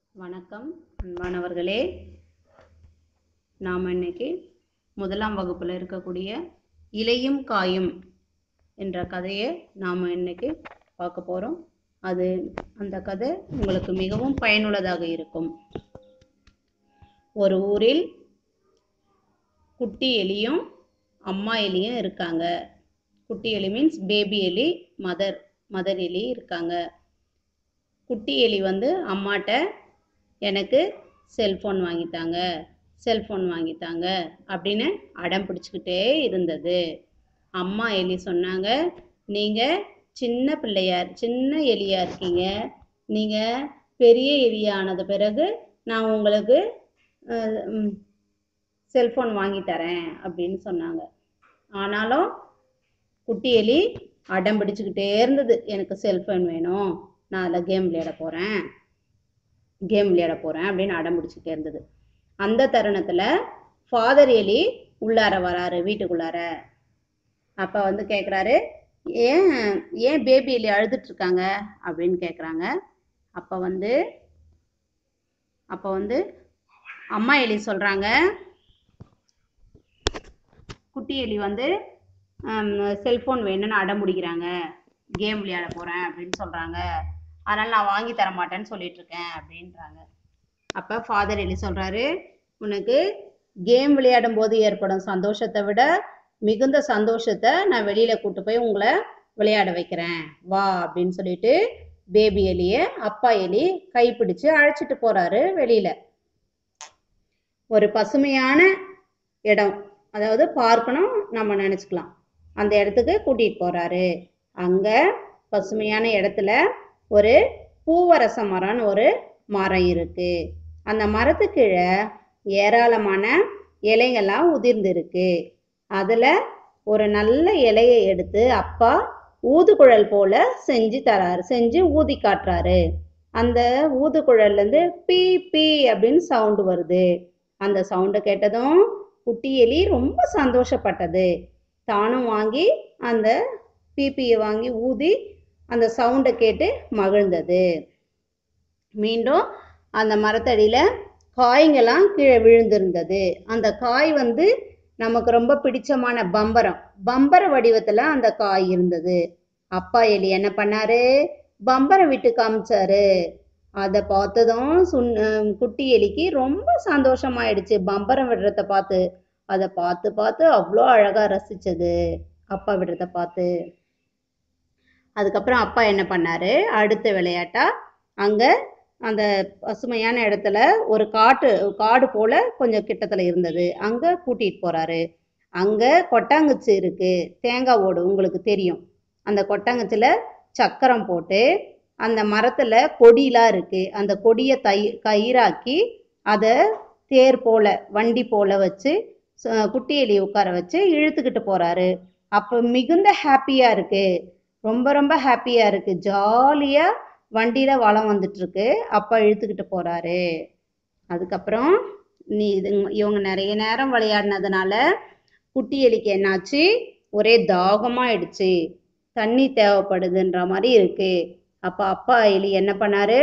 வணக்கம் அன்பானவர்களே நாம் இன்னைக்கு முதலாம் வகுப்பில் இருக்கக்கூடிய இலையும் காயும் என்ற கதையை நாம் இன்னைக்கு பார்க்க போகிறோம் அது அந்த கதை உங்களுக்கு மிகவும் பயனுள்ளதாக இருக்கும் ஒரு ஊரில் குட்டி எலியும் அம்மா எலியும் இருக்காங்க குட்டி எலி மீன்ஸ் பேபி எலி மதர் மதர் எலி இருக்காங்க குட்டி எலி வந்து அம்மாட்ட எனக்கு செல்ஃபோன் வாங்கித்தாங்க செல்ஃபோன் வாங்கித்தாங்க அப்படின்னு அடம் பிடிச்சிக்கிட்டே இருந்தது அம்மா எலி சொன்னாங்க நீங்கள் சின்ன பிள்ளையார் சின்ன எலியாக இருக்கீங்க நீங்கள் பெரிய எலியானது பிறகு நான் உங்களுக்கு செல்ஃபோன் வாங்கி தரேன் அப்படின்னு சொன்னாங்க ஆனாலும் குட்டி எலி அடம் பிடிச்சிக்கிட்டே இருந்தது எனக்கு செல்ஃபோன் வேணும் நான் அதில் கேம் விளையாட போகிறேன் கேம் விளையாட போகிறேன் அப்படின்னு அடம் பிடிச்சிக்கிட்டே இருந்தது அந்த தருணத்தில் ஃபாதர் எலி உள்ளார வராரு வீட்டுக்குள்ளார அப்போ வந்து கேட்குறாரு ஏன் ஏன் பேபி எலி அழுதுட்ருக்காங்க அப்படின்னு கேட்குறாங்க அப்போ வந்து அப்போ வந்து அம்மா எலி சொல்கிறாங்க குட்டி எலி வந்து செல்ஃபோன் வேணும்னு அடம் பிடிக்கிறாங்க கேம் விளையாட போகிறேன் அப்படின்னு சொல்கிறாங்க அதனால் நான் வாங்கி தர மாட்டேன்னு சொல்லிட்டு இருக்கேன் அப்படின்றாங்க அப்போ ஃபாதர் எலி சொல்கிறாரு உனக்கு கேம் விளையாடும் போது ஏற்படும் சந்தோஷத்தை விட மிகுந்த சந்தோஷத்தை நான் வெளியில் கூட்டு போய் உங்களை விளையாட வைக்கிறேன் வா அப்படின்னு சொல்லிட்டு பேபி எலியை அப்பா எலி கைப்பிடிச்சு அழைச்சிட்டு போகிறாரு வெளியில் ஒரு பசுமையான இடம் அதாவது பார்க்கணும் நம்ம நினச்சிக்கலாம் அந்த இடத்துக்கு கூட்டிகிட்டு போகிறாரு அங்கே பசுமையான இடத்துல ஒரு பூவரச மரம்னு ஒரு மரம் இருக்கு அந்த மரத்து கீழே ஏராளமான இலைகள்லாம் உதிர்ந்திருக்கு அதில் ஒரு நல்ல இலையை எடுத்து அப்பா ஊதுகுழல் போல செஞ்சு தராரு செஞ்சு ஊதி காட்டுறாரு அந்த ஊதுகுழல்லேருந்து பீ பீ அப்படின்னு சவுண்டு வருது அந்த சவுண்டை கேட்டதும் குட்டி எலி ரொம்ப சந்தோஷப்பட்டது தானும் வாங்கி அந்த பிபியை வாங்கி ஊதி அந்த சவுண்டை கேட்டு மகிழ்ந்தது மீண்டும் அந்த மரத்தடியில் காய்ங்கெல்லாம் கீழே விழுந்திருந்தது அந்த காய் வந்து நமக்கு ரொம்ப பிடிச்சமான பம்பரம் பம்பர வடிவத்தில் அந்த காய் இருந்தது அப்பா எலி என்ன பண்ணாரு பம்பரம் விட்டு காமிச்சாரு அதை பார்த்ததும் சுன் குட்டி எலிக்கு ரொம்ப சந்தோஷமாயிடுச்சு பம்பரம் விடுறத பார்த்து அதை பார்த்து பார்த்து அவ்வளோ அழகாக ரசிச்சது அப்பா விடுறத பார்த்து அதுக்கப்புறம் அப்பா என்ன பண்ணாரு அடுத்த விளையாட்டா அங்கே அந்த பசுமையான இடத்துல ஒரு காட்டு காடு போல கொஞ்சம் கிட்டத்தில் இருந்தது அங்கே கூட்டிகிட்டு போகிறாரு அங்கே கொட்டாங்குச்சி இருக்கு தேங்காய் ஓடு உங்களுக்கு தெரியும் அந்த கொட்டாங்குச்சியில் சக்கரம் போட்டு அந்த மரத்தில் கொடியெலாம் இருக்கு அந்த கொடியை தை கயிறாக்கி அதை தேர் போல வண்டி போல வச்சு குட்டி எலி உட்கார வச்சு இழுத்துக்கிட்டு போகிறாரு அப்போ மிகுந்த ஹாப்பியாக இருக்கு ரொம்ப ரொம்ப ஹாப்பியாக இருக்கு ஜாலியாக வண்டியில் வளம் வந்துட்டுருக்கு அப்பா இழுத்துக்கிட்டு போகிறாரு அதுக்கப்புறம் நீ இது இவங்க நிறைய நேரம் விளையாடினதுனால குட்டி எலிக்கு என்னாச்சு ஒரே தாகமாயிடுச்சு தண்ணி தேவைப்படுதுன்ற மாதிரி இருக்கு அப்போ அப்பா எலி என்ன பண்ணாரு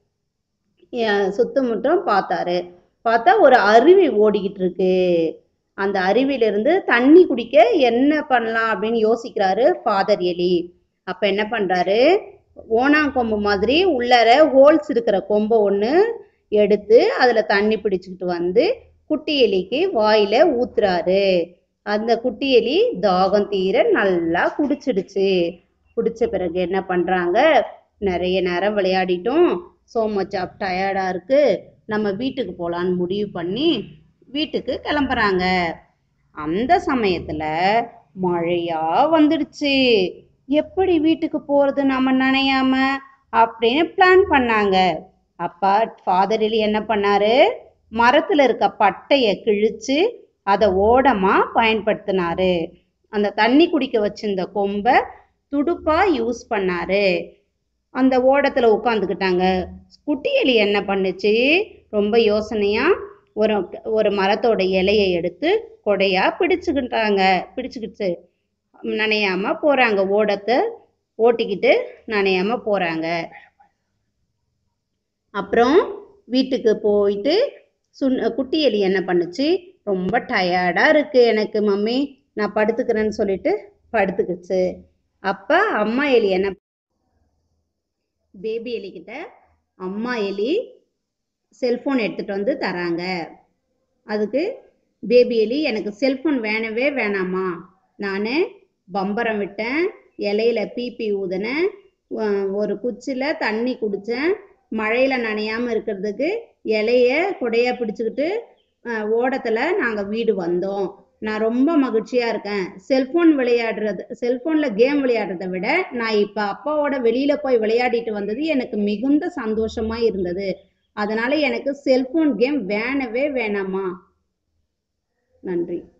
சுத்தமுட்டும் பார்த்தாரு பார்த்தா ஒரு அருவி ஓடிக்கிட்டு இருக்கு அந்த அருவியிலிருந்து தண்ணி குடிக்க என்ன பண்ணலாம் அப்படின்னு யோசிக்கிறாரு ஃபாதர் எலி அப்போ என்ன பண்ணுறாரு ஓனாங்கொம்பு மாதிரி உள்ளார ஹோல்ஸ் இருக்கிற கொம்பை ஒன்று எடுத்து அதில் தண்ணி பிடிச்சிக்கிட்டு வந்து குட்டி எலிக்கு வாயில் ஊத்துறாரு அந்த குட்டி எலி தாகம் தீர நல்லா குடிச்சிடுச்சு குடிச்ச பிறகு என்ன பண்ணுறாங்க நிறைய நேரம் விளையாடிட்டோம் ஸோ மச் ஆஃப் டயர்டாக இருக்குது நம்ம வீட்டுக்கு போகலான்னு முடிவு பண்ணி வீட்டுக்கு கிளம்புறாங்க அந்த சமயத்தில் மழையாக வந்துடுச்சு எப்படி வீட்டுக்கு போகிறது நம்ம நினையாம அப்படின்னு பிளான் பண்ணாங்க அப்பா ஃபாதர் எலி என்ன பண்ணாரு மரத்தில் இருக்க பட்டையை கிழிச்சு அதை ஓடமாக பயன்படுத்தினாரு அந்த தண்ணி குடிக்க வச்சிருந்த கொம்பை துடுப்பாக யூஸ் பண்ணாரு அந்த ஓடத்தில் உட்காந்துக்கிட்டாங்க குட்டி எலி என்ன பண்ணுச்சு ரொம்ப யோசனையாக ஒரு ஒரு மரத்தோட இலையை எடுத்து கொடையாக பிடிச்சுக்கிட்டாங்க பிடிச்சுக்கிட்டு நனையாமல் போகிறாங்க ஓடத்தை ஓட்டிக்கிட்டு நனையாமல் போகிறாங்க அப்புறம் வீட்டுக்கு போயிட்டு சுன் குட்டி எலி என்ன பண்ணுச்சு ரொம்ப டயர்டாக இருக்குது எனக்கு மம்மி நான் படுத்துக்கிறேன்னு சொல்லிட்டு படுத்துக்கிச்சு அப்போ அம்மா எலி என்ன பேபி எலிக்கிட்ட அம்மா எலி செல்ஃபோன் எடுத்துகிட்டு வந்து தராங்க அதுக்கு பேபி எலி எனக்கு செல்ஃபோன் வேணவே வேணாமா நான் பம்பரம் விட்டேன் இலையில பீப்பி ஊதினேன் ஒரு குச்சியில் தண்ணி குடித்தேன் மழையில் நனையாமல் இருக்கிறதுக்கு இலைய கொடையா பிடிச்சிக்கிட்டு ஓடத்தில் நாங்கள் வீடு வந்தோம் நான் ரொம்ப மகிழ்ச்சியாக இருக்கேன் செல்ஃபோன் விளையாடுறது செல்ஃபோனில் கேம் விளையாடுறதை விட நான் இப்போ அப்பாவோட வெளியில் போய் விளையாடிட்டு வந்தது எனக்கு மிகுந்த சந்தோஷமாக இருந்தது அதனால் எனக்கு செல்ஃபோன் கேம் வேணவே வேணாமா நன்றி